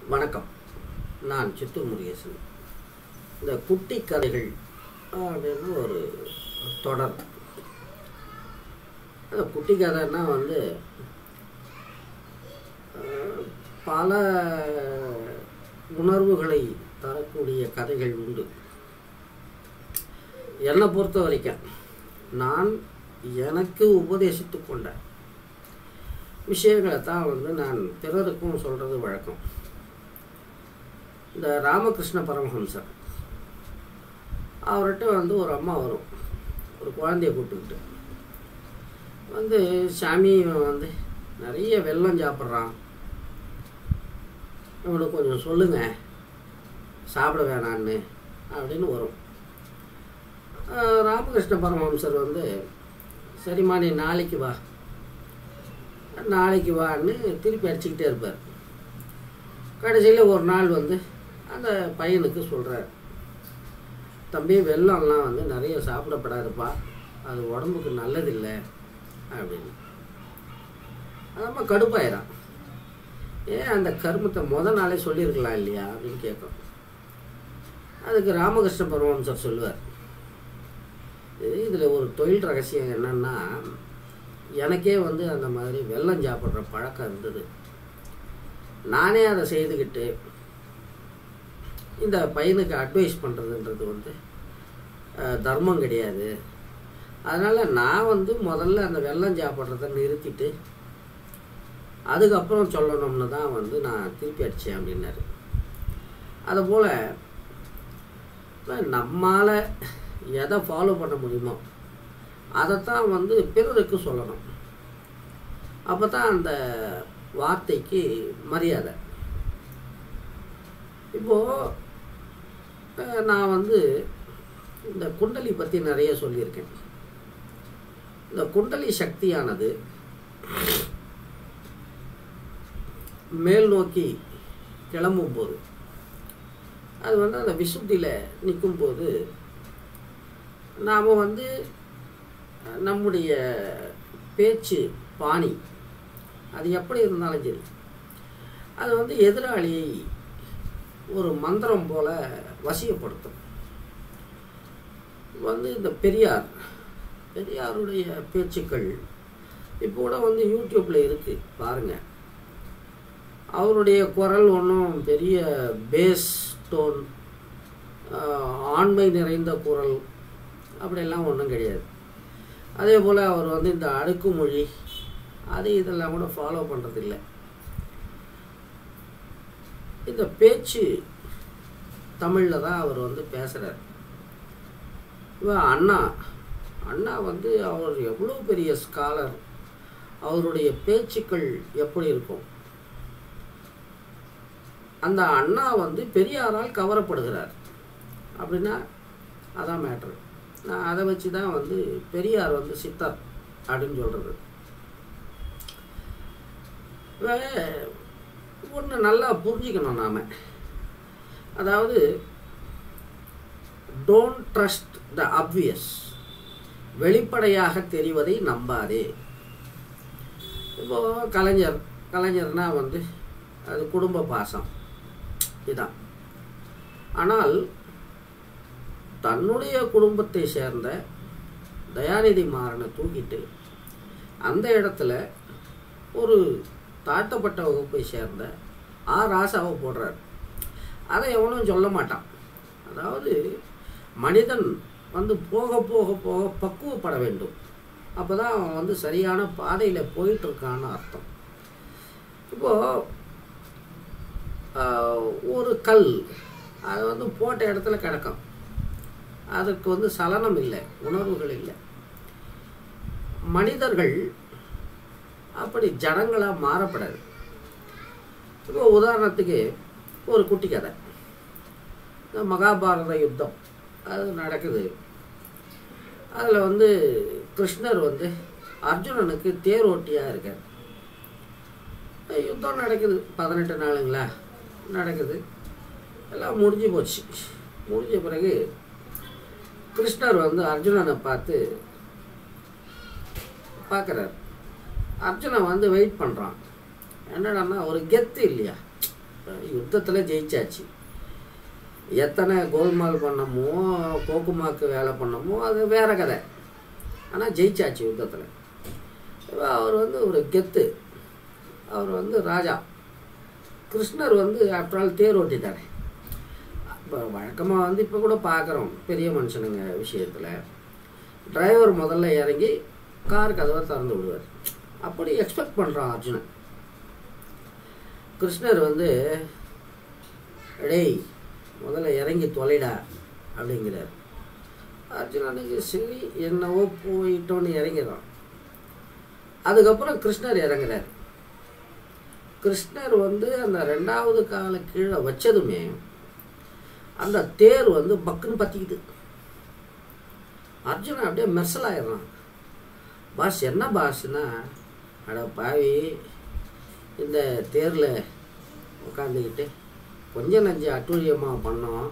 வணக்கம் நான் சித்தூர் முருகேசன் இந்த குட்டி கதைகள் அப்படின்னு ஒரு தொடர் அந்த குட்டி கதைன்னா வந்து அஹ், பல உணர்வுகளை தரக்கூடிய கதைகள் உண்டு என்னை பொறுத்த வரைக்கும் நான் எனக்கு உபதேசித்து கொண்ட விஷயங்களை தான் வந்து நான் பிறருக்கும் சொல்கிறது வழக்கம் இந்த ராமகிருஷ்ண பரமஹம்சர் அவர்கிட்ட வந்து ஒரு அம்மா வரும் ஒரு குழந்தைய கூப்பிட்டுக்கிட்டு வந்து சாமி இவன் வந்து நிறைய வெல்லம் சாப்பிட்றான் இவனுக்கு கொஞ்சம் சொல்லுங்க சாப்பிட வேணான்னு அப்படின்னு வரும் ஆஹ் ராமகிருஷ்ண பரமஹம்சர் வந்து சரிம்மா நீ நாளைக்கு வா நாளைக்கு வான்னு திருப்பி அடிச்சுக்கிட்டே இருப்பார் கடைசியில் ஒரு நாள் வந்து அந்த பையனுக்கு சொல்கிறார் தம்பி வெள்ளம்லாம் வந்து நிறைய சாப்பிடப்படாதுப்பா அது உடம்புக்கு நல்லதில்லை அப்படின்னு அதம்மா கடுப்பாயிரான் ஏன் அந்த கருமத்தை முத நாளே சொல்லியிருக்கலாம் இல்லையா அப்படின்னு கேட்கும் அதுக்கு ராமகிருஷ்ண பரமஹம்சர் சொல்லுவார் இதில் ஒரு தொழில் ரகசியம் என்னன்னா எனக்கே வந்து அந்த மாதிரி வெல்லம் சாப்பிட்ற பழக்கம் இருந்தது நானே அதை செய்துக்கிட்டு இந்த பையனுக்கு அட்வைஸ் பண்ணுறதுன்றது வந்து அஹ், தர்மம் கிடையாது அதனால் நான் வந்து முதல்ல அந்த வெல்லம் சாப்பிட்றத நிறுத்திட்டு அதுக்கப்புறம் சொல்லணும்னு தான் வந்து நான் திருப்பி அடித்தேன் அப்படின்னாரு அதுபோல் நம்மால் எதை ஃபாலோ பண்ண முடியுமோ அதைத்தான் வந்து பிறருக்கு சொல்லணும் அப்போ தான் அந்த வார்த்தைக்கு மரியாதை இப்போது நான் வந்து இந்த குண்டலி பற்றி நிறைய சொல்லியிருக்கேன் இந்த குண்டலி சக்தியானது மேல் நோக்கி கிளம்பும்போது அது வந்து அந்த விசுத்தியில் நிற்கும்போது நாம் வந்து நம்முடைய பேச்சு பாணி அது எப்படி இருந்தாலும் சரி அது வந்து எதிராளியை ஒரு மந்திரம் போல வசியப்படுத்தும் வந்து இந்த பெரியார் பெரியாருடைய பேச்சுக்கள் இப்போ கூட வந்து யூடியூப்பில் இருக்குது பாருங்கள் அவருடைய குரல் ஒன்றும் பெரிய பேஸ் டோன் ஆண்மை நிறைந்த குரல் அப்படியெல்லாம் ஒன்றும் கிடையாது அதே போல் அவர் வந்து இந்த அடுக்குமொழி அது இதெல்லாம் கூட ஃபாலோ பண்ணுறதில்ல இந்த பேச்சு தமிழில் தான் அவர் வந்து பேசுகிறார் இவன் அண்ணா அண்ணா வந்து அவர் எவ்வளோ பெரிய ஸ்காலர் அவருடைய பேச்சுக்கள் எப்படி இருக்கும் அந்த அண்ணா வந்து பெரியாரால் கவரப்படுகிறார் அப்படின்னா அதான் மேட்ரு நான் அதை வச்சு தான் வந்து பெரியார் வந்து சித்தர் அப்படின்னு சொல்கிறது ஒன்று நல்லா புரிஞ்சுக்கணும் நாம் அதாவது டோன்ட் ட்ரஸ்ட் த அப்வியஸ் வெளிப்படையாக தெரிவதை நம்பாதே இப்போ கலைஞர் கலைஞர்னா வந்து அது குடும்ப பாசம் இதான் ஆனால் தன்னுடைய குடும்பத்தை சேர்ந்த தயாநிதி மாறனை தூக்கிட்டு அந்த இடத்துல ஒரு தாழ்த்தப்பட்ட வகுப்பை சேர்ந்த ஆ ராசாவை போடுறார் அதை எவனும் சொல்ல மாட்டான் அதாவது மனிதன் வந்து போக போக போக பக்குவப்பட வேண்டும் அப்போ தான் அவன் வந்து சரியான பாதையில் போயிட்டுருக்கான்னு அர்த்தம் இப்போது ஒரு கல் அது வந்து போட்ட இடத்துல கிடக்கும் அதற்கு வந்து சலனம் இல்லை உணர்வுகள் இல்லை மனிதர்கள் அப்படி ஜனங்களாக மாறப்படாது இப்போ உதாரணத்துக்கு ஒரு குட்டி கதை இந்த மகாபாரத யுத்தம் அது நடக்குது அதில் வந்து கிருஷ்ணர் வந்து அர்ஜுனனுக்கு தேரோட்டியாக இருக்கார் யுத்தம் நடக்குது பதினெட்டு நாளுங்களா நடக்குது எல்லாம் முடிஞ்சு போச்சு முடிஞ்ச பிறகு கிருஷ்ணர் வந்து அர்ஜுனனை பார்த்து பார்க்குறார் அர்ஜுனன் வந்து வெயிட் பண்ணுறான் என்னடான்னா ஒரு கெத்து இல்லையா யுத்தத்தில் ஜெயிச்சாச்சு எத்தனை கோல்மால் பண்ணமோ கோக்குமாக்கு வேலை பண்ணமோ அது வேற கதை ஆனால் ஜெயிச்சாச்சு யுத்தத்தில் அவர் வந்து ஒரு கெத்து அவர் வந்து ராஜா கிருஷ்ணர் வந்து ஆஃப்டர் ஆல் தேர் ஓட்டிட்டாரு இப்போ வழக்கமாக வந்து இப்போ கூட பார்க்குறோம் பெரிய மனுஷனுங்க விஷயத்தில் டிரைவர் முதல்ல இறங்கி கார் கதவை திறந்து விடுவார் அப்படி எக்ஸ்பெக்ட் பண்ணுறான் அர்ஜுனன் கிருஷ்ணர் வந்து டேய் முதல்ல இறங்கி தொலைடா அப்படிங்கிறார் அர்ஜுனனுக்கு சரி என்னவோ போயிட்டோன்னு இறங்கிடும் அதுக்கப்புறம் கிருஷ்ணர் இறங்குறார் கிருஷ்ணர் வந்து அந்த ரெண்டாவது காலை கீழே வச்சதுமே அந்த தேர் வந்து பக்குன்னு பற்றிக்குது அர்ஜுனன் அப்படியே மெர்சலாயிடுறான் பாஸ் என்ன பாஸ்னா அட பாவி இந்த தேரில் உட்காந்துக்கிட்டு கொஞ்சம் நஞ்சு அட்டூழியமாக பண்ணோம்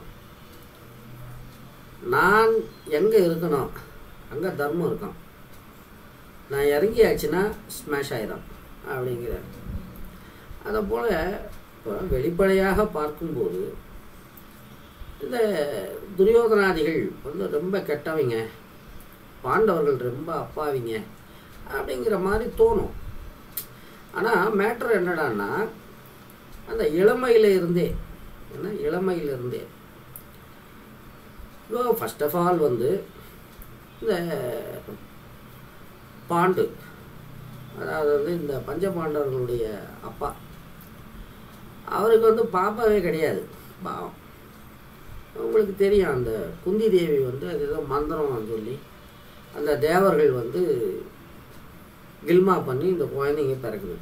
நான் எங்கே இருக்கணும் அங்கே தர்மம் இருக்கும் நான் இறங்கியாச்சுன்னா ஸ்மாஷ் ஆயிடும் அப்படிங்கிறார் அதை போல் இப்போ வெளிப்படையாக பார்க்கும்போது இந்த துரியோதனாதிகள் வந்து ரொம்ப கெட்டவங்க பாண்டவர்கள் ரொம்ப அப்பாவிங்க அப்படிங்கிற மாதிரி தோணும் ஆனால் மேட்ரு என்னடான்னா அந்த இளமையில இருந்தே என்ன இளமையில இருந்தே இப்போ ஃபர்ஸ்ட் ஆஃப் ஆல் வந்து இந்த பாண்டு அதாவது வந்து இந்த பஞ்சபாண்டவர்களுடைய அப்பா அவருக்கு வந்து பாப்பாவே கிடையாது பாவம் உங்களுக்கு தெரியும் அந்த குந்தி தேவி வந்து அது ஏதோ மந்திரம் சொல்லி அந்த தேவர்கள் வந்து கில்மா பண்ணி இந்த குழந்தைங்க பிறக்குது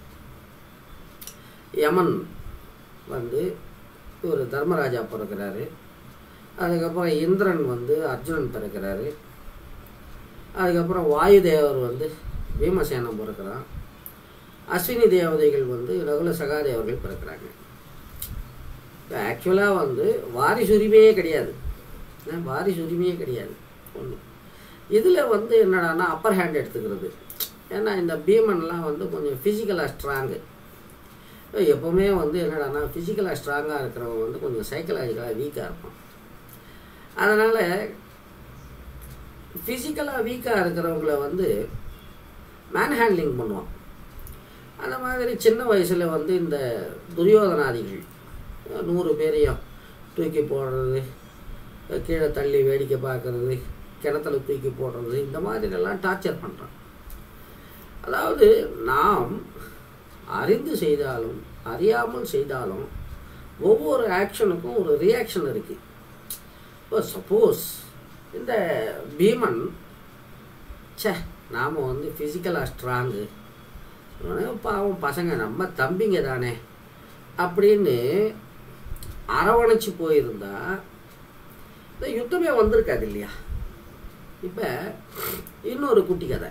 யமன் வந்து ஒரு தர்மராஜா பிறக்கிறாரு அதுக்கப்புறம் இந்திரன் வந்து அர்ஜுனன் பிறக்கிறாரு அதுக்கப்புறம் வாயு தேவர் வந்து பீமசேனம் பிறக்கிறான் அஸ்வினி தேவதைகள் வந்து நகுல சகாதேவர்கள் பிறக்கிறாங்க இப்போ ஆக்சுவலாக வந்து வாரிசு உரிமையே கிடையாது ஏன் வாரிசு உரிமையே கிடையாது ஒன்று இதில் வந்து என்னடான்னா அப்பர் ஹேண்ட் எடுத்துக்கிறது ஏன்னா இந்த பீமன்லாம் வந்து கொஞ்சம் ஃபிசிக்கலாக ஸ்ட்ராங்கு எப்போவுமே வந்து என்னடான்னா ஃபிசிக்கலாக ஸ்ட்ராங்காக இருக்கிறவங்க வந்து கொஞ்சம் சைக்கலாஜிக்கலாக வீக்காக இருப்பான் அதனால் ஃபிசிக்கலாக வீக்காக இருக்கிறவங்கள வந்து மேன் ஹேண்ட்லிங் பண்ணுவான் அந்த மாதிரி சின்ன வயசில் வந்து இந்த துரியோதனாதிகள் நூறு பேரையும் தூக்கி போடுறது கீழே தள்ளி வேடிக்கை பார்க்கறது கிணத்துல தூக்கி போடுறது இந்த மாதிரிலாம் டார்ச்சர் பண்ணுறான் அதாவது நாம் அறிந்து செய்தாலும் அறியாமல் செய்தாலும் ஒவ்வொரு ஆக்ஷனுக்கும் ஒரு ரியாக்ஷன் இருக்குது இப்போ சப்போஸ் இந்த பீமன் ச்சே நாம் வந்து ஃபிசிக்கலாக ஸ்ட்ராங்கு பாவம் பசங்க நம்ம தம்பிங்க தானே அப்படின்னு அரவணைச்சு போயிருந்தா இந்த யுத்தமே வந்திருக்காது இல்லையா இப்போ இன்னொரு குட்டி கதை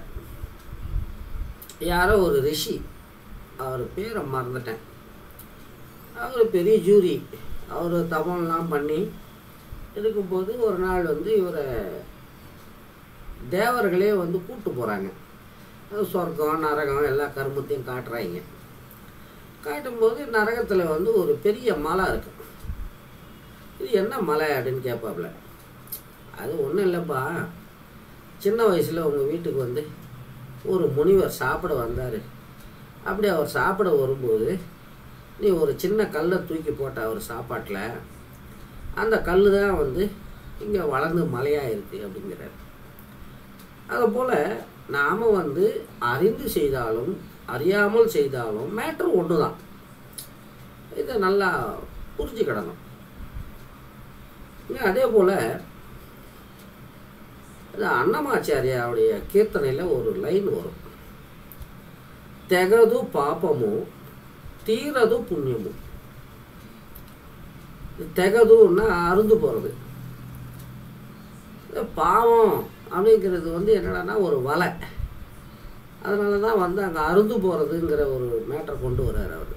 யாரோ ஒரு ரிஷி அவர் பேரை மறந்துட்டேன் அவர் பெரிய ஜூரி அவர் தபம்லாம் பண்ணி இருக்கும்போது ஒரு நாள் வந்து இவரை தேவர்களே வந்து கூப்பிட்டு போகிறாங்க சொர்க்கம் நரகம் எல்லா கருமத்தையும் காட்டுறாங்க காட்டும்போது நரகத்தில் வந்து ஒரு பெரிய மலை இருக்கு இது என்ன மலை அப்படின்னு கேட்பாப்புல அது ஒன்றும் இல்லைப்பா சின்ன வயசில் உங்கள் வீட்டுக்கு வந்து ஒரு முனிவர் சாப்பிட வந்தார் அப்படி அவர் சாப்பிட வரும்போது நீ ஒரு சின்ன கல்லை தூக்கி போட்ட அவர் சாப்பாட்டில் அந்த கல் தான் வந்து இங்கே வளர்ந்து மலையாக இருக்குது அப்படிங்கிறார் அதுபோல் நாம் வந்து அறிந்து செய்தாலும் அறியாமல் செய்தாலும் மேட்ரு ஒன்று தான் இதை நல்லா புரிஞ்சுக்கிடணும் அதே போல் இது அன்னமாச்சாரியாவுடைய கீர்த்தனையில் ஒரு லைன் வரும் தெகது பாப்பமோ தீரது புண்ணியமோ தெகதுன்னா அருந்து போகிறது பாவம் அப்படிங்கிறது வந்து என்னடான்னா ஒரு வலை அதனால தான் வந்து அங்கே அருந்து போகிறதுங்கிற ஒரு மேட்டரை கொண்டு வர்றார் அவர்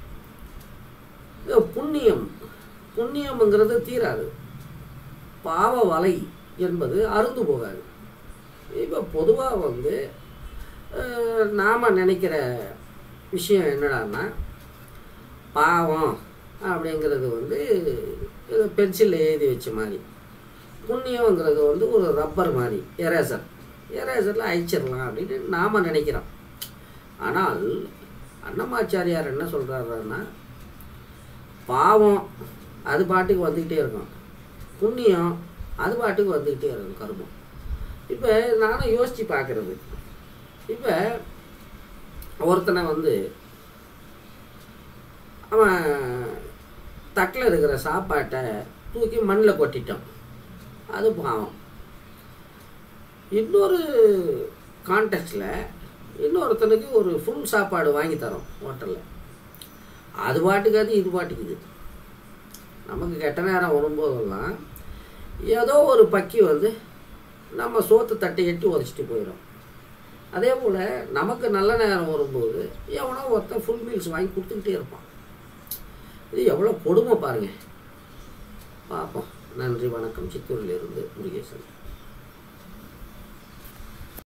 புண்ணியம் புண்ணியம்ங்கிறது தீராது பாவ வலை என்பது அருந்து போகாது இப்போ பொதுவாக வந்து நாம் நினைக்கிற விஷயம் என்னடான்னா பாவம் அப்படிங்கிறது வந்து இது பென்சிலில் எழுதி வச்ச மாதிரி புண்ணியங்கிறது வந்து ஒரு ரப்பர் மாதிரி எரேசர் எரேசரில் அழிச்சிடலாம் அப்படின்னு நாம் நினைக்கிறோம் ஆனால் அன்னமாச்சாரியார் என்ன சொல்கிறாருன்னா பாவம் அது பாட்டுக்கு வந்துக்கிட்டே இருக்கும் புண்ணியம் அது பாட்டுக்கு வந்துக்கிட்டே இருக்கும் கர்மம் இப்போ நானும் யோசித்து பார்க்குறது இப்போ ஒருத்தனை வந்து அவன் தட்டில் இருக்கிற சாப்பாட்டை தூக்கி மண்ணில் கொட்டிட்டான் அது பாவம் இன்னொரு கான்டெக்ட்டில் இன்னொருத்தனுக்கு ஒரு ஃபுல் சாப்பாடு வாங்கி தரோம் ஹோட்டலில் அது பாட்டுக்கு அது இது பாட்டுக்கு இது நமக்கு கெட்ட நேரம் வரும்போதெல்லாம் ஏதோ ஒரு பக்கி வந்து நம்ம சோத்து தட்டை எட்டி உதச்சிட்டு போயிடும் அதே போல் நமக்கு நல்ல நேரம் வரும்போது எவனோ ஒருத்தன் ஃபுல் மீல்ஸ் வாங்கி கொடுத்துக்கிட்டே இருப்பான் இது எவ்வளோ கொடுமை பாருங்கள் பார்ப்போம் நன்றி வணக்கம் சித்தூரிலிருந்து முருகேசன்